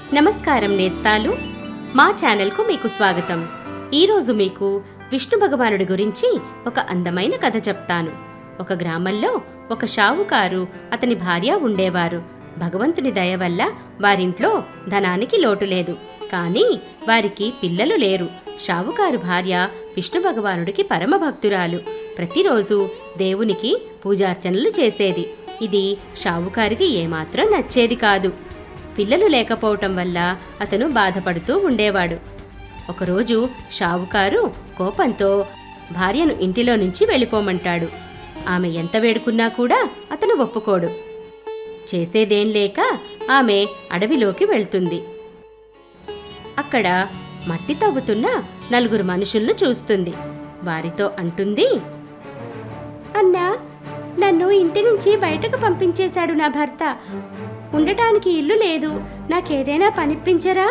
నమస్కారం నేస్తాలు మా ఛానల్కు మీకు స్వాగతం ఈరోజు మీకు విష్ణు భగవానుడి గురించి ఒక అందమైన కథ చెప్తాను ఒక గ్రామంలో ఒక షావుకారు అతని భార్య ఉండేవారు భగవంతుని దయ వల్ల వారింట్లో ధనానికి లోటు లేదు కానీ వారికి పిల్లలు లేరు షావుకారు భార్య విష్ణు భగవానుడికి పరమ భక్తురాలు ప్రతిరోజు దేవునికి పూజార్చనలు చేసేది ఇది షావుకారికి ఏమాత్రం నచ్చేది కాదు పిల్లలు లేకపోవటం వల్ల అతను బాధపడుతూ ఉండేవాడు ఒకరోజు షావుకారు కోపంతో భార్యను ఇంటిలో నుంచి వెళ్ళిపోమంటాడు ఆమె ఎంత వేడుకున్నా కూడా అతను ఒప్పుకోడు చేసేదేం లేక ఆమె అడవిలోకి వెళ్తుంది అక్కడ మట్టి తవ్వుతున్న నలుగురు మనుషులను చూస్తుంది వారితో అంటుంది అన్నా నన్ను ఇంటి నుంచి బయటకు పంపించేశాడు నా భర్త ఉండటానికి ఇల్లు లేదు నాకేదైనా పనిప్పించరా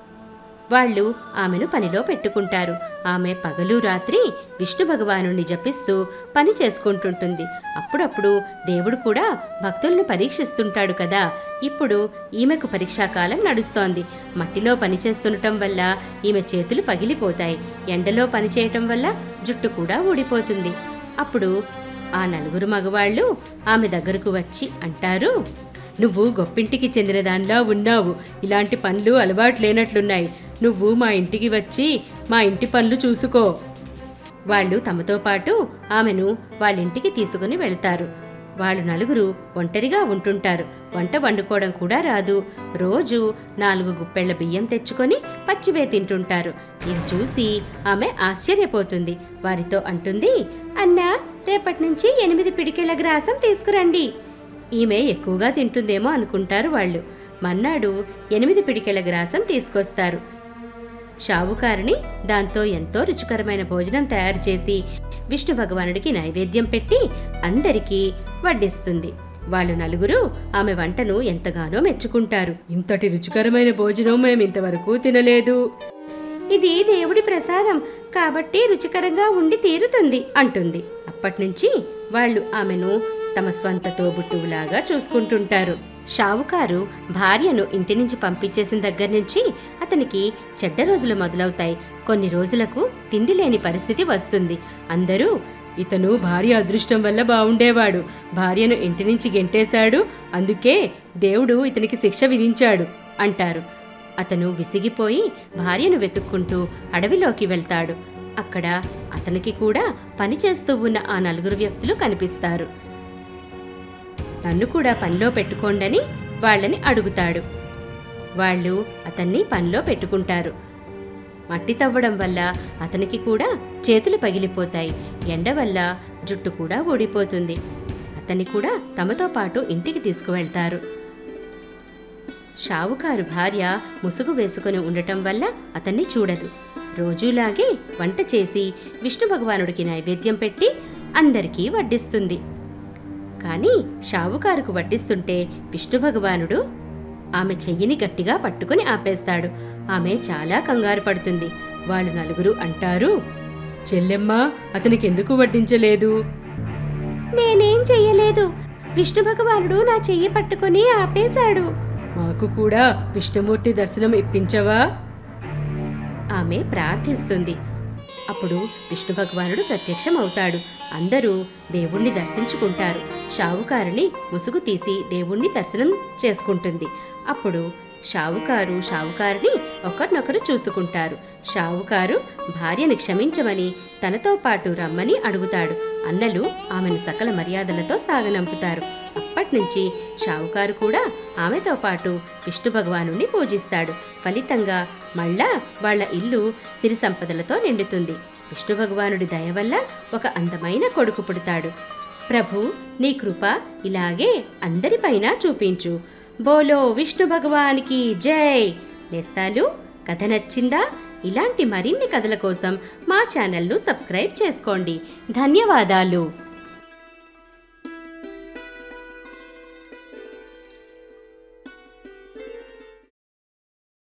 వాళ్ళు ఆమెను పనిలో పెట్టుకుంటారు ఆమె పగలు రాత్రి విష్ణు భగవానుణ్ణి జపిస్తూ పని చేసుకుంటుంటుంది అప్పుడప్పుడు దేవుడు కూడా భక్తులను పరీక్షిస్తుంటాడు కదా ఇప్పుడు ఈమెకు పరీక్షాకాలం నడుస్తోంది మట్టిలో పని చేస్తుండటం వల్ల ఈమె చేతులు పగిలిపోతాయి ఎండలో పని చేయటం వల్ల జుట్టు కూడా ఊడిపోతుంది అప్పుడు ఆ నలుగురు మగవాళ్ళు ఆమె దగ్గరకు వచ్చి అంటారు నువ్వు గొప్పింటికి చెందిన దానిలా ఉన్నావు ఇలాంటి పనులు అలవాటు లేనట్లున్నాయి నువ్వు మా ఇంటికి వచ్చి మా ఇంటి పనులు చూసుకో వాళ్ళు తమతో పాటు ఆమెను వాళ్ళ ఇంటికి తీసుకుని వెళ్తారు వాళ్ళు నలుగురు ఒంటరిగా ఉంటుంటారు వంట వండుకోవడం కూడా రాదు రోజు నాలుగు గుప్పెళ్ల బియ్యం తెచ్చుకొని పచ్చివే తింటుంటారు ఇది చూసి ఆమె ఆశ్చర్యపోతుంది వారితో అంటుంది అన్నా రేపటి నుంచి ఎనిమిది పిడికెళ్ల గ్రాసం తీసుకురండి ఈమె ఎక్కువగా తింటుందేమో అనుకుంటారు వాళ్ళు మన్నాడు ఎనిమిది పిడికెళ్ల గ్రాసం తీసుకొస్తారు షావుకారుని దాంతో ఎంతో రుచికరమైన భోజనం తయారు చేసి విష్ణు భగవానుడికి నైవేద్యం పెట్టి అందరికీ వడ్డిస్తుంది వాళ్ళు నలుగురు ఆమె వంటను ఎంతగానో మెచ్చుకుంటారు ఇంతటి రుచికరమైన భోజనం మేము ఇంతవరకు తినలేదు ఇది దేవుడి ప్రసాదం కాబట్టి రుచికరంగా ఉండి తీరుతుంది అంటుంది అప్పటినుంచి వాళ్ళు ఆమెను తమ స్వంత తోబుట్టువులాగా చూసుకుంటుంటారు షావుకారు భార్యను ఇంటి నుంచి పంపించేసిన దగ్గర నుంచి అతనికి చెడ్డ రోజులు మొదలవుతాయి కొన్ని రోజులకు తిండి లేని పరిస్థితి వస్తుంది అందరూ ఇతను భార్య అదృష్టం వల్ల బాగుండేవాడు భార్యను ఇంటి నుంచి గెంటేశాడు అందుకే దేవుడు ఇతనికి శిక్ష విధించాడు అంటారు అతను విసిగిపోయి భార్యను వెతుక్కుంటూ అడవిలోకి వెళ్తాడు అక్కడ అతనికి కూడా పని చేస్తూ ఉన్న ఆ నలుగురు వ్యక్తులు కనిపిస్తారు నన్ను కూడా పనిలో పెట్టుకోండని వాళ్ళని అడుగుతాడు వాళ్ళు అతన్ని పనిలో పెట్టుకుంటారు మట్టి తవ్వడం వల్ల అతనికి కూడా చేతులు పగిలిపోతాయి ఎండ వల్ల జుట్టు కూడా ఊడిపోతుంది అతన్ని కూడా తమతో పాటు ఇంటికి తీసుకువెళ్తారు షావుకారు భార్య ముసుగు వేసుకుని ఉండటం వల్ల అతన్ని చూడదు రోజులాగే వంట చేసి విష్ణు భగవానుడికి నైవేద్యం పెట్టి అందరికీ వడ్డిస్తుంది కానీ షావుకారుకు వడ్డిస్తుంటే విష్ణు భగవానుడు ఆమె చెయ్యిని గట్టిగా పట్టుకుని ఆపేస్తాడు ఆమె చాలా కంగారు పడుతుంది వాళ్ళు నలుగురు అంటారు చెల్లెమ్మ అతనికి ఎందుకు వడ్డించలేదు నేనేం చెయ్యలేదు విష్ణు భగవానుడు నా చెయ్యి పట్టుకుని ఆపేశాడు మాకు కూడా విష్ణుమూర్తి దర్శనం ఇప్పించవా ఆమె ప్రార్థిస్తుంది అప్పుడు విష్ణు భగవానుడు ప్రత్యక్షం అవుతాడు అందరూ దేవుణ్ణి దర్శించుకుంటారు షావుకారుని ముసుగు తీసి దేవుణ్ణి దర్శనం చేసుకుంటుంది అప్పుడు షావుకారు షావుకారుని ఒకరినొకరు చూసుకుంటారు షావుకారు భార్యని క్షమించమని తనతో పాటు రమ్మని అడుగుతాడు అన్నలు ఆమెను సకల మర్యాదలతో సాగనంపుతారు అప్పట్నుంచి షావుకారు కూడా ఆమెతో పాటు విష్ణు భగవానుని పూజిస్తాడు ఫలితంగా మళ్ళా వాళ్ళ ఇల్లు సిరి సంపదలతో నిండుతుంది విష్ణు భగవానుడి దయ వల్ల ఒక అందమైన కొడుకు పుడతాడు ప్రభు నీ కృప ఇలాగే అందరిపైన చూపించు బోలో విష్ణు భగవానికి జై నేస్తాలు కథ నచ్చిందా ఇలాంటి మరిన్ని కథల కోసం మా ఛానల్ను సబ్స్క్రైబ్ చేసుకోండి ధన్యవాదాలు